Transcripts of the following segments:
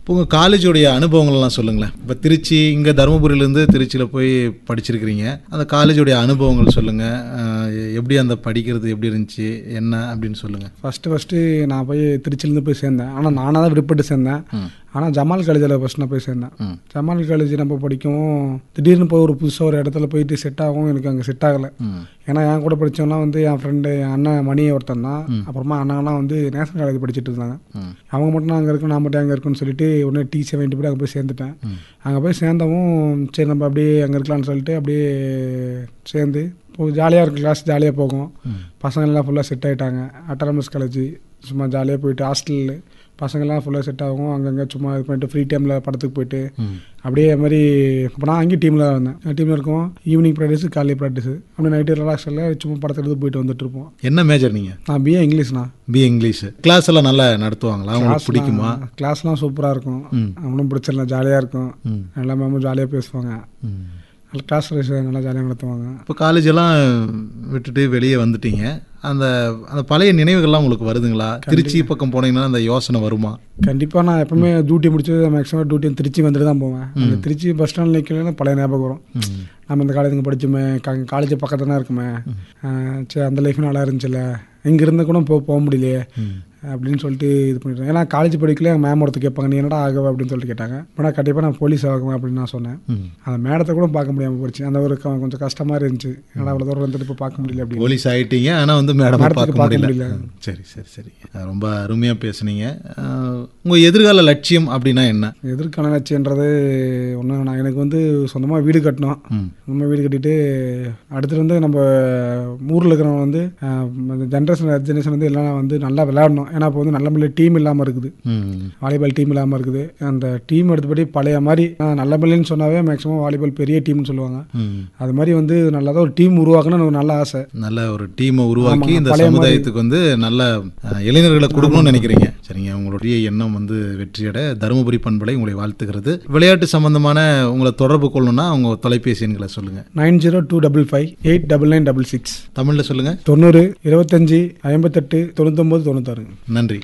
இப்போ உங்கள் காலேஜோடைய அனுபவங்கள்லாம் சொல்லுங்களேன் இப்போ திருச்சி இங்கே தருமபுரியிலேருந்து திருச்சியில் போய் படிச்சிருக்கிறீங்க அந்த காலேஜோடைய அனுபவங்கள் சொல்லுங்கள் எப்படி அந்த படிக்கிறது எப்படி இருந்துச்சு என்ன அப்படின்னு சொல்லுங்கள் ஃபஸ்ட்டு ஃபஸ்ட்டு நான் போய் திருச்சியிலேருந்து போய் சேர்ந்தேன் ஆனால் நானாக தான் விருப்பப்பட்டு சேர்ந்தேன் ஆனால் ஜமால் காலேஜில் ஃபஸ்ட் நான் போய் சேர்ந்தேன் ம். ஜமால் காலேஜ் நம்ம படிக்கவும் திடீர்னு போய் ஒரு புதுசாக ஒரு இடத்துல போயிட்டு செட் ஆகும் எனக்கு அங்கே செட் ஆகலை ம் ஏன்னா என் கூட படித்தவங்களாம் வந்து என் ஃப்ரெண்டு என் அண்ணன் மணி ஒருத்தன் தான் அப்புறமா அண்ணங்களாம் வந்து நேஷனல் காலேஜ் படிச்சுட்டு இருந்தாங்க ம் அவங்க மட்டும் அங்கே இருக்கணும் நான் மட்டும் அங்கே இருக்குன்னு சொல்லிட்டு உடனே டீச்சர் வேண்டிட்டு போய் அங்கே போய் சேர்ந்துட்டேன் அங்கே போய் சேர்ந்தவும் சரி நம்ம அப்படியே அங்கே இருக்கலாம்னு சொல்லிட்டு அப்படியே சேர்ந்து இப்போ ஜாலியாக இருக்கும் கிளாஸ் ஜாலியாக போகும் பசங்கள்லாம் ஃபுல்லாக செட் ஆகிட்டாங்க அட்டானமஸ் காலேஜ் சும்மா ஜாலியாக போயிட்டு ஹாஸ்டலில் பசங்கள்லாம் ஃபுல்லாக செட் ஆகும் அங்கங்கே சும்மா இது பண்ணிட்டு ஃப்ரீ டைமில் படத்துக்கு போயிட்டு ம் அப்படியே அது மாதிரி இப்போ நான் அங்கேயும் டீமில் தான் இருந்தேன் டீமில் இருக்கோம் ஈவினிங் ப்ராக்டிஸ் காலையில் ப்ராக்டிஸ் அப்படியே நைட்டு ரிலாக்ஸில் சும்மா படத்துக்கு எடுத்து போயிட்டு வந்துட்டு இருப்போம் என்ன மேஜர் நீங்கள் நான் பிஏ இங்கிலீஷ்ண்ணா பி இங்கிலீஷ் கிளாஸ் எல்லாம் நல்லா நடத்துவாங்களா உங்களுக்கு பிடிக்குமா கிளாஸ்லாம் சூப்பராக இருக்கும் அவனும் பிடிச்சிடல ஜாலியாக இருக்கும் ம். எல்லா மேமும் ஜாலியாக பேசுவாங்க ம் நல்ல கிளாஸ் நல்லா ஜாலியாக நடத்துவாங்க இப்போ காலேஜ் எல்லாம் விட்டுட்டு வெளியே வந்துட்டீங்க அந்த அந்த பழைய நினைவுகள்லாம் உங்களுக்கு வருதுங்களா திருச்சி பக்கம் போனீங்கன்னா அந்த யோசனை வருமா கண்டிப்பாக நான் எப்பவுமே டியூட்டி முடிச்சு மேக்ஸிமம் டியூட்டி திருச்சி வந்துட்டு தான் போவேன் அந்த திருச்சி பஸ் ஸ்டாண்ட் நிற்கலாம் பழைய ஞாபகம் வரும் நம்ம இந்த காலேஜுங்க படிச்சோமே காலேஜ் பக்கத்தில் தான் இருக்குமே ஆஹ் சரி அந்த லைஃப் நல்லா இருந்துச்சுல்ல இங்கே இருந்து கூட போ போக முடியலையே அப்படின்னு சொல்லிட்டு இது பண்ணிட்டேன் ஏன்னா காலேஜ் படிக்கல எங்கள் மேம் ஒருத்தர் கேட்பாங்க நீ என்னடா ஆகவே அப்படின்னு சொல்லிட்டு கேட்டாங்க ஆனால் கண்டிப்பாக நான் போலீஸ் ஆகுவேன் அப்படின்னு நான் சொன்னேன் ம். அந்த மேடத்தை கூட பார்க்க முடியாமல் போச்சு அந்த ஒரு க- கொஞ்சம் கஷ்டமாக இருந்துச்சு என்னடா அவ்வளோ தூரம் வந்துட்டு இப்போ பார்க்க முடியல அப்படின்னு போலீஸ் ஆயிட்டீங்க ஆனால் வந்து மேடம் மேடத்துக்கு பார்க்க பார்க்க முடியல முடியல. சரி சரி சரி அஹ் ரொம்ப அருமையாக பேசுனீங்க அஹ் உங்க எதிர்கால லட்சியம் அப்படின்னா என்ன எதிர்கால லட்சியன்றது ஒன்று நான் எனக்கு வந்து சொந்தமாக வீடு கட்டணும் ம். சொந்தமாக வீடு கட்டிட்டு அடுத்து வந்து நம்ம ஊரில் இருக்கிறவங்க வந்து ஜென்ரேஷன் ஜென்ரேஷன் வந்து எல்லாம் வந்து நல்லா விளையாடணும் ஏன்னா இப்போ வந்து நல்ல முறையில் டீம் இல்லாமல் இருக்குது ம் வாலிபால் டீம் இல்லாமல் இருக்குது அந்த டீம் எடுத்தபடி பழைய மாதிரி ஆஹ், நல்ல முறையில்னு சொன்னாவே மேக்ஸிமம் வாலிபால் பெரிய டீம்னு சொல்லுவாங்க ம் அது மாதிரி வந்து நல்லா தான் ஒரு டீம் உருவாக்கணும்னு எனக்கு நல்ல ஆசை நல்ல ஒரு டீமை உருவாக்கி ஆமாங்க, இந்த பழைய மாதிரி. சமுதாயத்துக்கு வந்து நல்ல அஹ், இளைஞர்களை கொடுக்கணும்னு நினைக்கிறீங்க சரிங்க உங்களுடைய எண்ணம் வந்து வெற்றியட தருமபுரி பண்பலை உங்களை வாழ்த்துகிறது விளையாட்டு சம்பந்தமான உங்களை தொடர்பு கொள்ளணும்னா உங்க தொலைபேசி எண்களை சொல்லுங்க nine zero two double five eight double nine double six தமிழ்ல சொல்லுங்க தொண்ணூறு இருபத்தஞ்சி ஐம்பத்தெட்டு தொண்ணூத்தொம்பது தொண்ணூத்தாறு நன்றி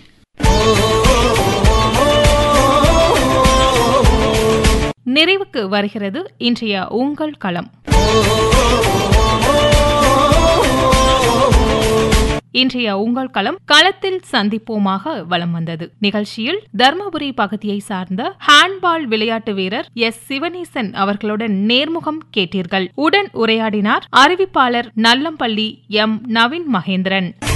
நிறைவுக்கு வருகிறது இன்றைய உங்கள் களம் இன்றைய உங்கள் களம் களத்தில் சந்திப்போமாக வலம் வந்தது நிகழ்ச்சியில் தர்மபுரி பகுதியை சார்ந்த ஹேண்ட்பால் விளையாட்டு வீரர் எஸ் சிவனேசன் அவர்களுடன் நேர்முகம் கேட்டீர்கள் உடன் உரையாடினார் அறிவிப்பாளர் நல்லம்பள்ளி எம் நவீன் மகேந்திரன்